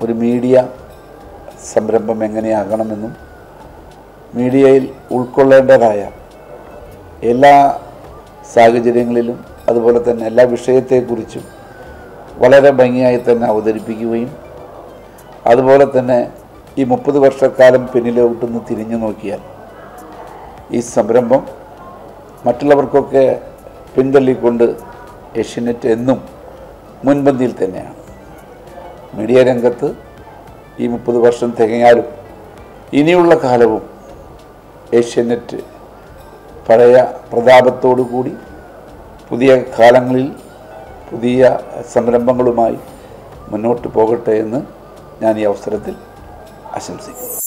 ഒരു മീഡിയ സംരംഭം എങ്ങനെയാകണമെന്നും മീഡിയയിൽ ഉൾക്കൊള്ളേണ്ടതായ എല്ലാ സാഹചര്യങ്ങളിലും അതുപോലെ തന്നെ എല്ലാ വിഷയത്തെക്കുറിച്ചും വളരെ ഭംഗിയായി തന്നെ അവതരിപ്പിക്കുകയും അതുപോലെ തന്നെ ഈ മുപ്പത് വർഷക്കാലം പിന്നിലോട്ടൊന്ന് തിരിഞ്ഞു നോക്കിയാൽ ഈ സംരംഭം മറ്റുള്ളവർക്കൊക്കെ പിന്തള്ളിക്കൊണ്ട് ഏഷ്യനെറ്റ് എന്നും മുൻപന്തിയിൽ തന്നെയാണ് മീഡിയ രംഗത്ത് ഈ മുപ്പത് വർഷം തികഞ്ഞാലും ഇനിയുള്ള കാലവും ഏഷ്യനെറ്റ് പഴയ പ്രതാപത്തോടു കൂടി പുതിയ കാലങ്ങളിൽ പുതിയ സംരംഭങ്ങളുമായി മുന്നോട്ട് പോകട്ടെ എന്ന് ഞാൻ ഈ അവസരത്തിൽ ആശംസിക്കുന്നു